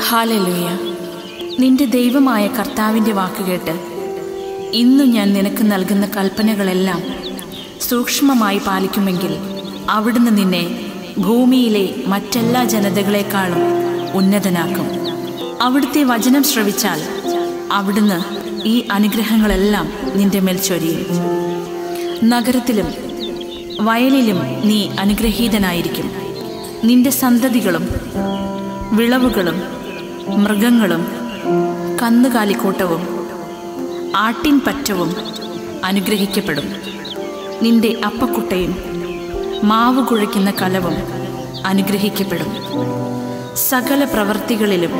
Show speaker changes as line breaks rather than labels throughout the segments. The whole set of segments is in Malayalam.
ഹാലലൂയ നിന്റെ ദൈവമായ കർത്താവിൻ്റെ വാക്കുകേട്ട് ഇന്നു ഞാൻ നിനക്ക് നൽകുന്ന കൽപ്പനകളെല്ലാം സൂക്ഷ്മമായി പാലിക്കുമെങ്കിൽ അവിടുന്ന് നിന്നെ ഭൂമിയിലെ മറ്റെല്ലാ ജനതകളെക്കാളും ഉന്നതനാക്കും അവിടുത്തെ വചനം ശ്രവിച്ചാൽ അവിടുന്ന് ഈ അനുഗ്രഹങ്ങളെല്ലാം നിന്റെ മേൽ ചൊരിയും നഗരത്തിലും വയലിലും നീ അനുഗ്രഹീതനായിരിക്കും നിന്റെ സന്തതികളും വിളവുകളും മൃഗങ്ങളും കന്നുകാലിക്കൂട്ടവും ആട്ടിൻ പറ്റവും അനുഗ്രഹിക്കപ്പെടും നിന്റെ അപ്പക്കുട്ടയും മാവ് കുഴയ്ക്കുന്ന കലവും അനുഗ്രഹിക്കപ്പെടും സകല പ്രവർത്തികളിലും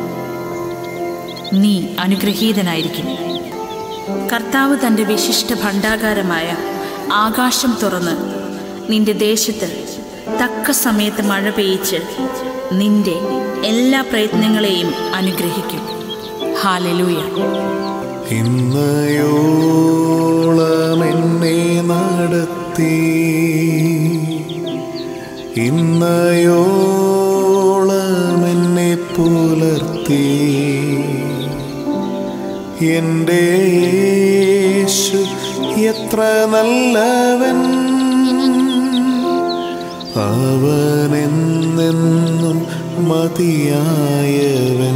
നീ അനുഗ്രഹീതനായിരിക്കും കർത്താവ് തൻ്റെ വിശിഷ്ട ഭണ്ഡാകാരമായ ആകാശം തുറന്ന് നിന്റെ ദേശത്ത് തക്ക സമയത്ത് മഴ പെയ്ച്ച് നിന്റെ എല്ലാ പ്രയത്നങ്ങളെയും അനുഗ്രഹിക്കും ഹാലലൂയ
ഇന്നയോളം എന്നെ നടത്തി ഇന്നയോളം എന്നെ പുലർത്തി എൻ്റെ യേശു എത്ര നല്ലവൻ അവനെന്നെന്നും മതിയായവൻ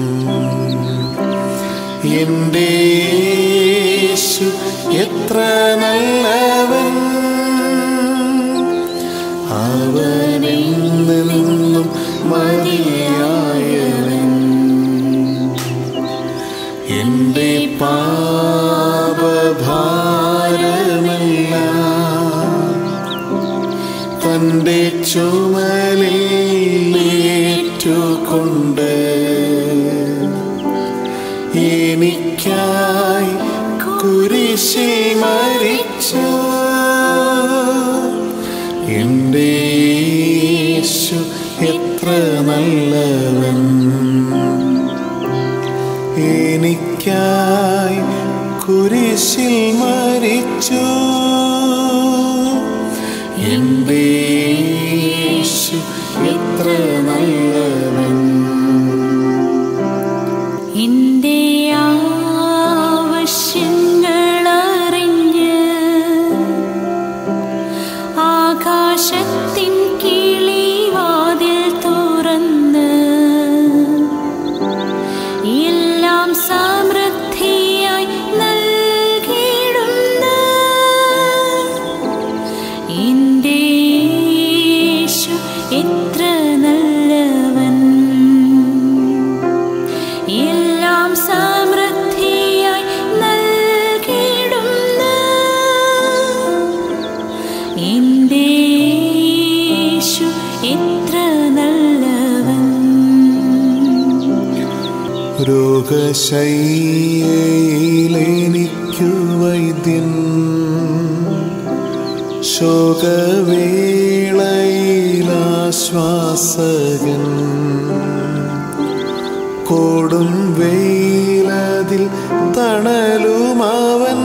എൻ്റെ യേശു എത്ര നല്ലവൻ അവനെന്നെന്നും മതിയായവൻ എൻ്റെ പാപഭാരമെല്ലാം തൻ്റെ ചുമലിൽ ഏറ്റുകൊണ്ട് എനിക്കായി കുരിശിൽ മരിച്ച എൻ്റെ യേശു എത്ര നല്ലവൻ എനിക്കായി കുരിശിൽ മരിച്ചു എൻ്റെ യേശു എത്ര നല്ലവൻ
എൻ്റെ ആവശ്യങ്ങളറിഞ്ഞ് ആകാശത്തിൻ കിളിവാതിൽ തുറന്ന് എല്ലാം സമൃദ്ധിയായി നൽകിയിടുന്ന എൻ്റെ യേശു എത്ര നല്ലവൻ എല്ലാം സമൃദ്ധിയായി നൽകിയിടുന്ന എൻ്റെ യേശു എത്ര നല്ലവൻ
രോഗശൈലേനിക്കു വൈദ്യൻ ശോകവേളയിലാശ്വാസകൻ കൊടും വെയിലതിൽ തണലുമാവൻ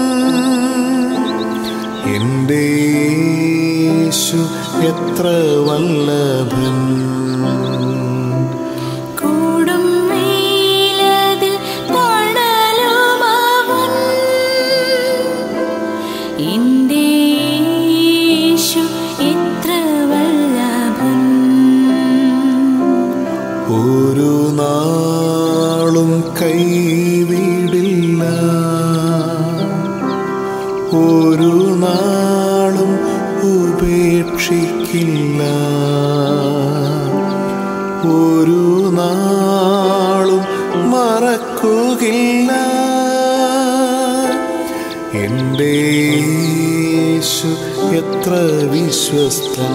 എൻ്റെ യേശു എത്ര വല്ലഭൻ
കൂടും വെയിലതിൽ തണലുമാവൻ എൻ്റെ യേശു എത്ര വല്ലഭൻ
ഒരു നാളും കൈവിടില്ല ഒരു നാളും ഉപേക്ഷിക്കില്ല ഒരു നാളും മറക്കുകയില്ല എൻ്റെ യേശു എത്ര വിശ്വസ്തൻ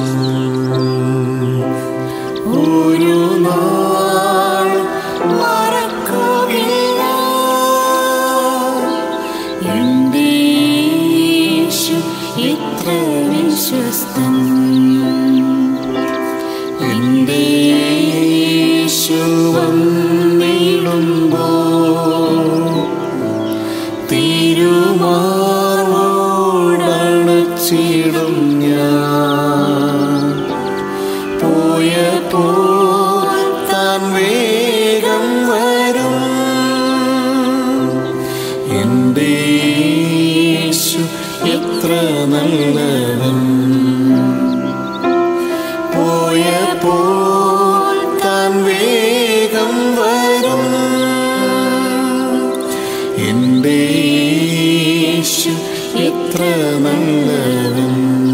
ഒരു നാളും
മറക്കുകയില്ല എൻ്റെ യേശു എത്ര വിശ്വസ്തൻ എൻ്റെ യേശു
വന്നിടുമ്പോ തിരുമാറോടണച്ചിടും ഞാൻ പോയപ്പോൾ താൻ വേ എൻ്റെ യേശു എത്ര നല്ലവൻ പോയപ്പോൾ താൻ വേഗം വരും എൻ്റെ യേശു എത്ര നല്ലവൻ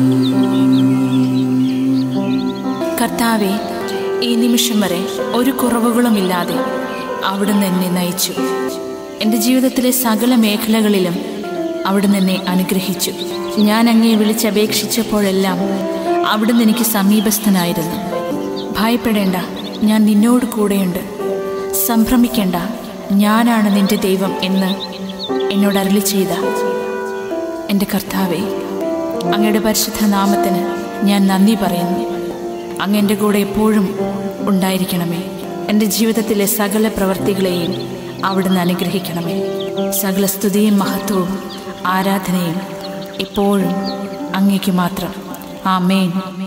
കർത്താവെ ഈ നിമിഷം വരെ ഒരു കുറവുകളുമില്ലാതെ അവിടുന്ന് എന്നെ നയിച്ചു എൻ്റെ ജീവിതത്തിലെ സകല മേഖലകളിലും അവിടുന്ന് എന്നെ അനുഗ്രഹിച്ചു ഞാൻ അങ്ങേ വിളിച്ചപേക്ഷിച്ചപ്പോഴെല്ലാം അവിടുന്ന് എനിക്ക് സമീപസ്ഥനായിരുന്നു ഭയപ്പെടേണ്ട ഞാൻ നിന്നോട് കൂടെയുണ്ട് സംഭ്രമിക്കേണ്ട ഞാനാണ് നിന്റെ ദൈവം എന്ന് എന്നോട് അരളി ചെയ്ത എൻ്റെ കർത്താവെ അങ്ങയുടെ പരിശുദ്ധ നാമത്തിന് ഞാൻ നന്ദി പറയുന്നു അങ്ങ് എൻ്റെ കൂടെ എപ്പോഴും ഉണ്ടായിരിക്കണമേ എൻ്റെ ജീവിതത്തിലെ സകല പ്രവൃത്തികളെയും അവിടുന്ന് അനുഗ്രഹിക്കണമേ സകല സ്തുതിയും മഹത്വവും ആരാധനയും എപ്പോഴും അങ്ങേക്ക് മാത്രം ആമേൻ